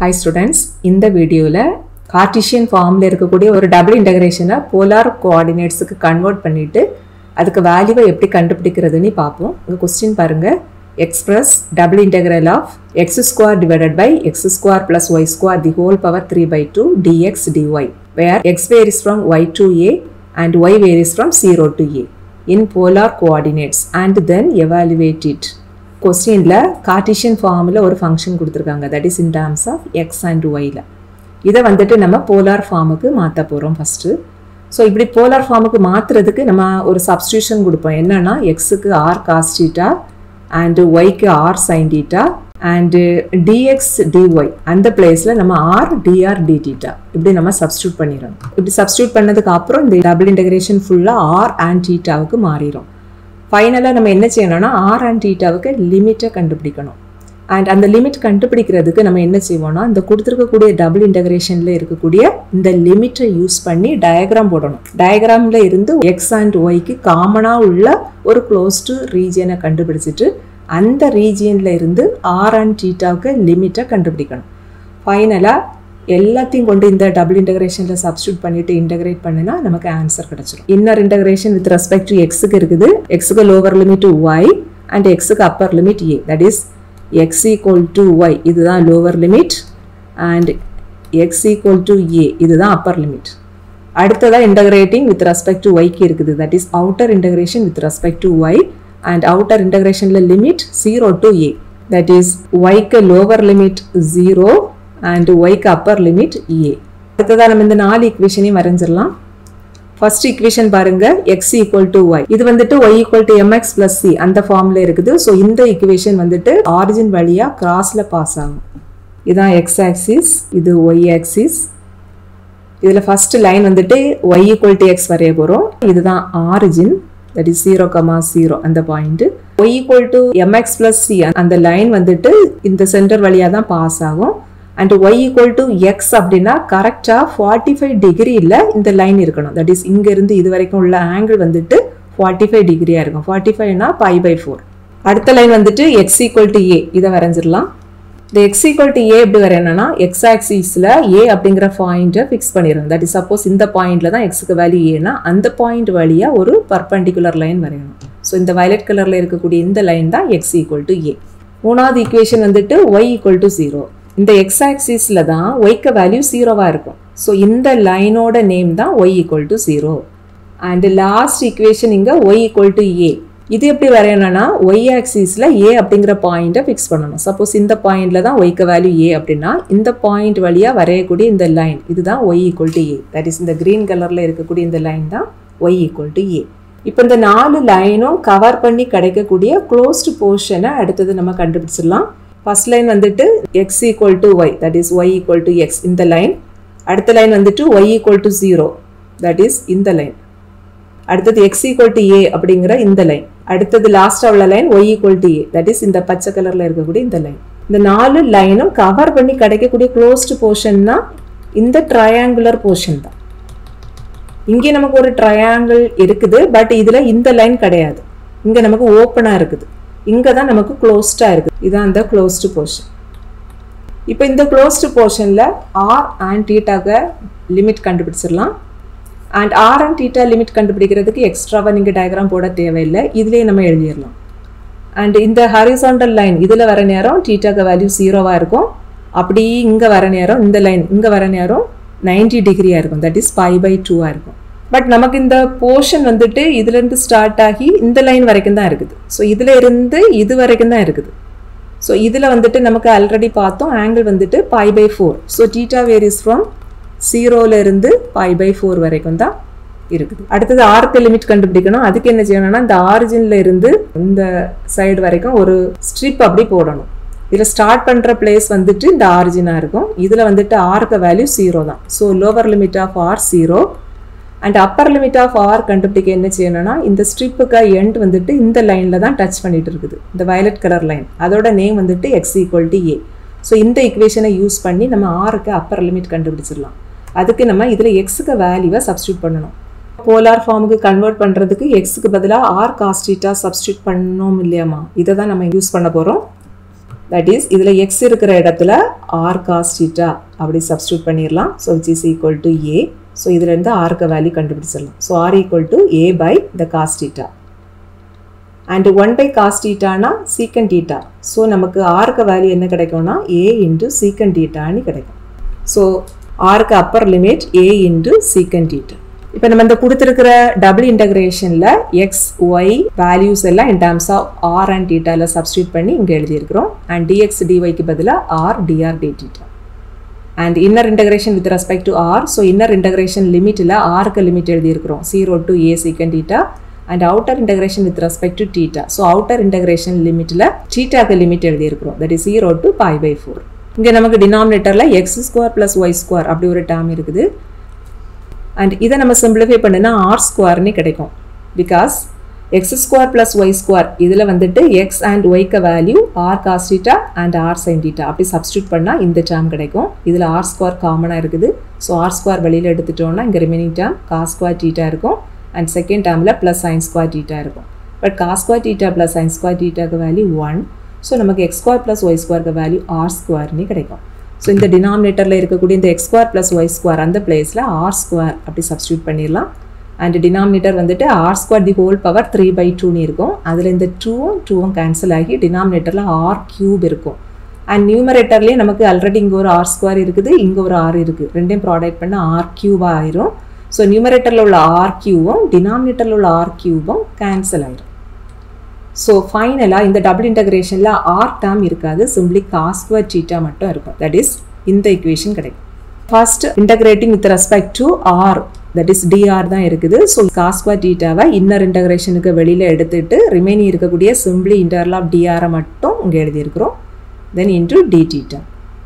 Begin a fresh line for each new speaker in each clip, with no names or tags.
hi students இந்த வீடியோவில் Cartesian ஃபார்மில் இருக்கக்கூடிய ஒரு டபுள் இன்டகிரேஷனை போலார் கோஆர்டினேட்ஸுக்கு கன்வெர்ட் பண்ணிவிட்டு அதுக்கு வேல்யூவை எப்படி கண்டுபிடிக்கிறதுன்னு பார்ப்போம் உங்கள் கொஸ்டின் பாருங்கள் express double integral of x square divided by x square plus y square the whole power three by two dx dy where x varies from y to a and y varies from zero to a in polar coordinates and then evaluate it கொஸ்டினில் cartesian ஃபார்மில் ஒரு function கொடுத்துருக்காங்க that is in terms of x and ஒயில் இதை வந்துட்டு நம்ம polar ஃபார்முக்கு மாற்ற போகிறோம் ஃபஸ்ட்டு ஸோ இப்படி போலார் ஃபார்முக்கு மாற்றுறதுக்கு நம்ம ஒரு சப்ஸ்டியூஷன் கொடுப்போம் என்னன்னா எக்ஸுக்கு ஆர் காஸ்டீட்டா அண்டு ஒய்க்கு r sine theta and dx dy அந்த பிளேஸில் நம்ம ஆர் டிஆர் டிடீட்டா இப்படி நம்ம சப்ஸ்டியூட் பண்ணிடுறோம் இப்படி சப்ஸ்டியூட் பண்ணதுக்கு அப்புறம் இந்த டபுள் இன்டகிரேஷன் ஃபுல்லாக ஆர் அண்ட் டீட்டாவுக்கு மாறிடும் ஃபைனலாக நம்ம என்ன செய்யணும்னா ஆர் அண்ட் டீட்டாவுக்கு லிமிட்டை கண்டுபிடிக்கணும் அண்ட் அந்த லிமிட் கண்டுபிடிக்கிறதுக்கு நம்ம என்ன செய்வோம்னா இந்த கொடுத்துருக்கக்கூடிய டபுள் இன்டகிரேஷனில் இருக்கக்கூடிய இந்த லிமிட்டை யூஸ் பண்ணி டயக்ராம் போடணும் டயக்ராமில் இருந்து எக்ஸ் அண்ட் ஒய்க்கு காமனாக உள்ள ஒரு க்ளோஸ்டு ரீஜியனை கண்டுபிடிச்சிட்டு அந்த ரீஜியனில் இருந்து ஆர் அண்ட் டீட்டாவுக்கு லிமிட்டை கண்டுபிடிக்கணும் ஃபைனலாக எல்லாத்தையும் கொண்டு இந்த டபுள் இன்டகிரேஷனில் சப்ஸ்டியூட் பண்ணிட்டு இன்டகிரேட் பண்ணினா நமக்கு ஆன்சர் கிடச்சிரும் inner integration with respect to எக்ஸுக்கு இருக்குது எக்ஸுக்கு லோவர் லிமிட் ஒய் அண்ட் எக்ஸுக்கு upper limit a that is x equal to y இதுதான் lower limit and x equal to a இதுதான் அப்பர் லிமிட் அடுத்ததாக இன்டகிரேட்டிங் வித் ரெஸ்பெக்ட் டு ஒய்க்கு இருக்குது that is outer integration with respect to y and outer இன்டகிரேஷனில் limit zero to a that is ஒய்க்கு lower limit zero and ஒய்க்கு upper limit a அடுத்ததாக நம்ம இந்த நாலு ஈக்குவேஷனையும் வரைஞ்சிடலாம் ஃபர்ஸ்ட் ஈக்குவேஷன் பாருங்க எக்ஸ் ஈக்குவல் டு ஒய் இது வந்துட்டு y equal to mx plus c அந்த ஃபார்ம்ல இருக்குது ஸோ இந்த ஈக்குவேஷன் வந்துட்டு ஆரிஜின் வழியா கிராஸ்ல பாஸ் ஆகும் இதுதான் எக்ஸ் ஆக்சிஸ் இது ஒய் ஆக்சிஸ் இதில் ஃபர்ஸ்ட் லைன் வந்துட்டு ஒய் ஈக்குவல் டு எக்ஸ் வரைய போகிறோம் இதுதான் origin that is zero comma zero அந்த point y equal to mx plus c அந்த லைன் வந்துட்டு இந்த சென்டர் வழியாக தான் பாஸ் ஆகும் and y equal to x அப்படின்னா கரெக்டாக ஃபார்ட்டி ஃபைவ் டிகிரியில் இந்த லைன் இருக்கணும் தட் இஸ் இங்கேருந்து இது வரைக்கும் உள்ள ஆங்கிள் வந்துட்டு ஃபார்ட்டி ஃபைவ் டிகிரியாக இருக்கும் ஃபார்ட்டி ஃபைவ்னா பை பை ஃபோர் அடுத்த லைன் வந்துட்டு எக்ஸ் ஈக்குவல் டு ஏ இதை வரைஞ்சிடலாம் இந்த எக்ஸ் ஈக்குவல் டு ஏ எப்படி வரையணும்னா எக்ஸ் ஆக்சிஸில் ஏ அப்படிங்கிற பாயிண்ட்டை ஃபிக்ஸ் பண்ணிடுறோம் தட் இஸ் சப்போஸ் இந்த பாயிண்ட்ல தான் எக்ஸுக்கு வேல்யூ ஏன்னா அந்த பாயிண்ட் வழியாக ஒரு பர்பண்டிகுலர் லைன் வரையணும் ஸோ இந்த வயலட் கலரில் இருக்கக்கூடிய இந்த லைன் தான் எக்ஸ் ஈக்குவல் டு ஏ மூணாவது ஈக்குவேஷன் வந்துட்டு ஒய் ஈக்குவல் டு ஜீரோ இந்த எக்ஸ் ஆக்சிஸில் தான் ஒய்க்கு வேல்யூ ஜீரோவாக இருக்கும் ஸோ இந்த லைனோட நேம் தான் y equal to zero and last equation இங்கே ஒய் ஈக்குவல் டு ஏ இது எப்படி வரையணும்னா ஒய் ஆக்சிஸில் ஏ அப்படிங்கிற பாயிண்ட்டை ஃபிக்ஸ் பண்ணணும் சப்போஸ் இந்த பாயிண்டில் தான் ஒய்க்கு வேல்யூ ஏ அப்படின்னா இந்த பாயிண்ட் வழியாக வரையக்கூடிய இந்த லைன் இதுதான் y equal to a that is இந்த க்ரீன் கலரில் இருக்கக்கூடிய இந்த லைன் தான் ஒய் ஈக்குவல் டு ஏ இப்போ இந்த நாலு லைனும் கவர் பண்ணி கிடைக்கக்கூடிய க்ளோஸ்டு போர்ஷனை அடுத்தது நம்ம கண்டுபிடிச்சிடலாம் ஃபர்ஸ்ட் லைன் வந்துட்டு x equal to y that is y equal to x இந்த லைன் அடுத்த லைன் வந்துட்டு y equal to zero that is இந்த லைன் அடுத்தது எக்ஸ் ஈக்குவல் டு ஏ அப்படிங்கிற இந்த லைன் அடுத்தது லாஸ்ட் உள்ள line y equal to a that is இந்த பச்சை கலரில் இருக்கக்கூடிய இந்த லைன் இந்த நாலு லைனும் கவர் பண்ணி கிடைக்கக்கூடிய க்ளோஸ்டு போர்ஷன்னா இந்த ட்ரையாங்குலர் போர்ஷன் தான் இங்கே நமக்கு ஒரு ட்ரையாங்கிள் இருக்குது பட் இதில் இந்த லைன் கிடையாது இங்கே நமக்கு ஓப்பனாக இருக்குது இங்கே தான் நமக்கு க்ளோஸ்டாக இருக்குது இதுதான் அந்த க்ளோஸ்டு போர்ஷன் இப்போ இந்த க்ளோஸ்டு போர்ஷனில் ஆர் அண்ட் டீட்டாக லிமிட் கண்டுபிடிச்சிடலாம் and r and theta limit கண்டுபிடிக்கிறதுக்கு எக்ஸ்ட்ராவாக நீங்கள் டயக்ராம் போட தேவையில்லை இதுலேயே நம்ம எழுதிடலாம் அண்ட் இந்த ஹரிசாண்டல் லைன் இதில் வர நேரம் டீட்டாக்கு வேல்யூ ஜீரோவாக இருக்கும் அப்படி இங்கே வர நேரம் இந்த லைன் இங்கே வர நேரம் நைன்டி டிகிரியாக இருக்கும் தட் இஸ் ஃபைவ் பை டூவாக இருக்கும் பட் நமக்கு இந்த போர்ஷன் வந்துட்டு இதுலேருந்து ஸ்டார்ட் ஆகி இந்த லைன் வரைக்கும் தான் இருக்குது ஸோ இதில் இருந்து இது வரைக்கும் தான் இருக்குது ஸோ இதில் வந்துட்டு நமக்கு ஆல்ரெடி பார்த்தோம் ஆங்கிள் வந்துட்டு pi by four so theta varies from ஜீரோல இருந்து பை பை ஃபோர் வரைக்கும் தான் இருக்குது அடுத்தது ஆர்க்கு லிமிட் கண்டுபிடிக்கணும் அதுக்கு என்ன செய்யணும்னா இந்த ஆரிஜின்ல இருந்து இந்த சைடு வரைக்கும் ஒரு ஸ்ட்ரிப் அப்படி போடணும் இதில் ஸ்டார்ட் பண்ணுற பிளேஸ் வந்துட்டு இந்த ஆரிஜினாக இருக்கும் இதில் வந்துட்டு ஆர்க்கு வேல்யூ ஜீரோ தான் so lower limit of r zero and upper limit of r கண்டுபிடிக்க என்ன செய்யணும்னா இந்த ஸ்ட்ரிப்புக்கு எண்ட் வந்துட்டு இந்த லைனில் தான் டச் பண்ணிட்டு இருக்குது இந்த வயலட் கலர் லைன் அதோட நேம் வந்துட்டு x equal to a so இந்த இக்குவேஷனை யூஸ் பண்ணி நம்ம ஆருக்கு அப்பர் லிமிட் கண்டுபிடிச்சிடலாம் அதுக்கு நம்ம இதில் எக்ஸுக்கு வேல்யூவை சப்ஸ்டியூட் பண்ணணும் போலார் ஃபார்முக்கு கன்வெர்ட் பண்ணுறதுக்கு எக்ஸுக்கு பதிலாக ஆர் காஸ்டீட்டா சப்ஸ்டியூட் பண்ணோம் இல்லையாம்மா இதை தான் நம்ம யூஸ் பண்ண போகிறோம் தட் இஸ் இதில் எக்ஸ் இருக்கிற இடத்துல ஆர் காஸ் டீட்டா அப்படி சப்ஸ்டியூட் பண்ணிடலாம் so which is equal to a so இதுலேருந்து ஆர்க்கு வேல்யூ கண்டுபிடிச்சிடலாம் so r equal to a by the cos theta and one by cos டீட்டானா சீக்கன் டீட்டா ஸோ நமக்கு ஆருக்கு வேல்யூ என்ன கிடைக்கும்னா ஏ இன்ட்டு சீக்கன் டீட்டான்னு கிடைக்கும் ஸோ ஆருக்கு upper limit a into secant theta இப்போ நம்ம இந்த கொடுத்துருக்கிற டபுள் இன்டகிரேஷனில் எக்ஸ் ஒய் வேல்யூஸ் எல்லாம் in terms of r and டீட்டாவில் சப்ஸ்டியூட் பண்ணி இங்கே எழுதியிருக்கிறோம் அண்ட் டிஎக்ஸ் டிஒய்க்கு பதிலாக r dr d theta and inner integration with respect to r so inner integration லிமிட்டில் ஆருக்கு லிமிட் எழுதியிருக்கிறோம் zero to a secant theta and outer integration with respect to theta so outer integration லிமிட்டில் டீட்டாக்கு limit எழுதியிருக்கிறோம் that is zero to pi by four இங்கே நமக்கு டினாமினேட்டரில் x square plus y square அப்படி ஒரு டேர்ம் இருக்குது அண்ட் இதை நம்ம சிம்பிளிஃபை பண்ணுனா ஆர் ஸ்கொயர்னு கிடைக்கும் because x square plus y square இதில் வந்துட்டு எக்ஸ் அண்ட் ஒய்க்கு value r cos theta and r sine theta அப்படி சப்ஸ்டியூட் பண்ணால் இந்த டேர்ம் கிடைக்கும் இதில் ஆர் ஸ்கொயர் காமனாக இருக்குது ஸோ ஆர் ஸ்கொயர் வெளியில் எடுத்துட்டோம்னா இங்கே remaining term cos square theta இருக்கும் அண்ட் செகண்ட் டேர்மில் ப்ளஸ் சைன் ஸ்கொயர் டீட்டா இருக்கும் but cos square theta plus sine square டீட்டாக்கு வேல்யூ ஒன் ஸோ நமக்கு எக்ஸ் ஸ்கொயர் ப்ளஸ் ஒய் ஸ்கொயருக்கு வேல்யூ ஆர் ஸ்கொயர்னு கிடைக்கும் ஸோ இந்த டினாமினேட்டரில் இருக்கக்கூடிய இந்த x square plus y square அந்த பிளேஸில் ஆர் ஸ்கொயர் அப்படி சப்ஸ்டியூட் பண்ணிடலாம் அண்ட் டினாமினேட்டர் வந்துட்டு r square the whole power three by டூன்னு இருக்கும் அதில் இந்த டூவும் டூவும் கேன்சல் ஆகி டினாமினேட்டரில் ஆர் கியூப் இருக்கும் அண்ட் நியூமரேட்டர்லேயே நமக்கு ஆல்ரெடி இங்கே ஒரு ஆர் ஸ்கொயர் இருக்குது இங்கே ஒரு ஆர் இருக்குது ரெண்டையும் ப்ராடக்ட் பண்ண ஆர் கியூபாக ஆயிரும் ஸோ நியூமரேட்டரில் உள்ள ஆர் கியூவும் டினாமினேட்டரில் உள்ள ஆர் கியூபும் கேன்சல் ஆயிரும் ஸோ ஃபைனலாக இந்த டபுள் இன்டகிரேஷனில் ஆர் டேம் இருக்காது சிம்பிளி காஸ்குவர் சீட்டா மட்டும் இருக்கும் தட் இஸ் இந்த இக்குவேஷன் கிடைக்கும் first integrating with respect to r that is dr தான் இருக்குது ஸோ காஸ்குவர் டீட்டாவை இன்னர் இன்டகிரேஷனுக்கு வெளியில் எடுத்துட்டு ரிமைனிங் இருக்கக்கூடிய சிம்பிளி இன்டர்வல் ஆஃப் டிஆரை மட்டும் இங்கே எழுதியிருக்கிறோம் then into d theta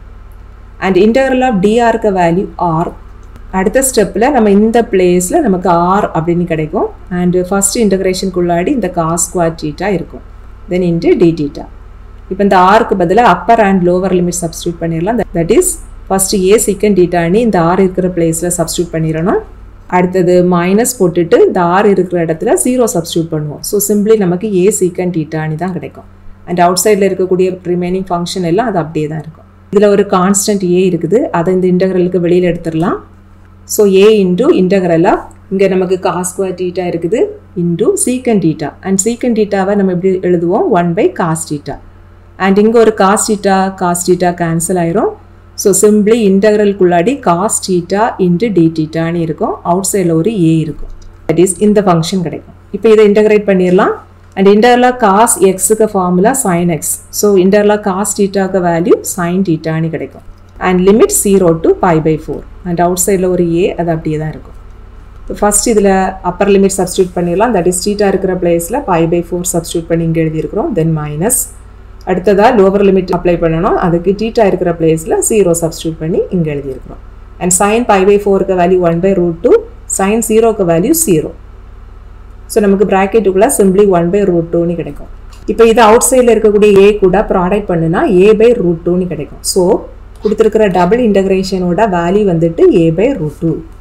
and interval of டிஆருக்கு வேல்யூ ஆர் அடுத்த ஸ்டெப்பில் நம்ம இந்த பிளேஸில் நமக்கு ஆர் அப்படின்னு கிடைக்கும் அண்டு ஃபஸ்ட் இன்டகிரேஷனுக்குள்ளாடி இந்த காஸ் ஸ்கொயர் டீட்டா இருக்கும் தென் இன்ட்டு டி டீட்டா இப்போ இந்த ஆருக்கு பதிலாக upper and lower limit substitute பண்ணிடலாம் that is first a secant டீட்டானி இந்த ஆர் இருக்கிற பிளேஸில் சப்ஸ்டியூட் பண்ணிடணும் அடுத்தது மைனஸ் போட்டுட்டு இந்த ஆர் இருக்கிற இடத்துல ஜீரோ சப்ஸ்டியூட் பண்ணுவோம் ஸோ சிம்பிளி நமக்கு ஏ சீக்கன் டீட்டானி தான் கிடைக்கும் அண்ட் அவுட் சைடில் இருக்கக்கூடிய ரிமைனிங் ஃபங்க்ஷன் எல்லாம் அது அப்படியே தான் இருக்கும் இதில் ஒரு கான்ஸ்டன்ட் ஏ இருக்குது அதை இந்த இன்டகிரலுக்கு வெளியில் எடுத்துடலாம் ஸோ ஏ இன்டூ இன்டகரலாக இங்கே நமக்கு காஸ் ஸ்கொயர் டீட்டா இருக்குது into secant theta and secant டீட்டாவை நம்ம எப்படி எழுதுவோம் one by cos theta and இங்கே ஒரு cos theta cos theta cancel ஆயிரும் ஸோ சிம்பிளி இன்டகரலுக்குள்ளாடி காஸ் டீட்டா இன்ட்டு டி டீட்டான்னு இருக்கும் அவுட் சைடில் ஒரு ஏ இருக்கும் தட் இஸ் இந்த ஃபங்க்ஷன் கிடைக்கும் இப்போ இதை இன்டகிரேட் பண்ணிடலாம் அண்ட் இன்டர்லா காஸ் எக்ஸுக்கு ஃபார்முலா சைன் எக்ஸ் ஸோ இன்டர்லா காஸ் டீட்டாக்கு வேல்யூ சைன் டீட்டான்னு கிடைக்கும் and limit zero to pi by four and அவுட் சைடில் ஒரு ஏ அது அப்படியே தான் இருக்கும் ஃபர்ஸ்ட் இதில் அப்பர் லிமிட் சப்ஸ்டியூட் பண்ணிடலாம் தட் இஸ் டீட்டா இருக்கிற பிளேஸில் பை பை ஃபோர் சப்ஸ்டியூட் பண்ணி இங்கே எழுதியிருக்கிறோம் தென் மைனஸ் அடுத்ததாக லோவர் லிமிட் அப்ளை பண்ணணும் அதுக்கு டீட்டா இருக்கிற பிளேஸில் ஜீரோ சப்ஸ்டியூட் பண்ணி இங்கே எழுதியிருக்கிறோம் அண்ட் சைன் பை பை ஃபோருக்கு value one by root two sine ஜீரோக்கு வேல்யூ ஜீரோ ஸோ நமக்கு ப்ராக்கெட்டுக்குள்ளே சிம்பிளி ஒன் பை ரூட் டூன்னு கிடைக்கும் இப்போ இது அவுட் சைடில் இருக்கக்கூடிய ஏ கூட ப்ராடக்ட் பண்ணுனா ஏ பை ரூட் டூன்னு கிடைக்கும் ஸோ கொடுத்துருக்கிற டபுள் இன்டகிரேஷனோட வேல்யூ வந்துட்டு ஏ பை ரூட் டூ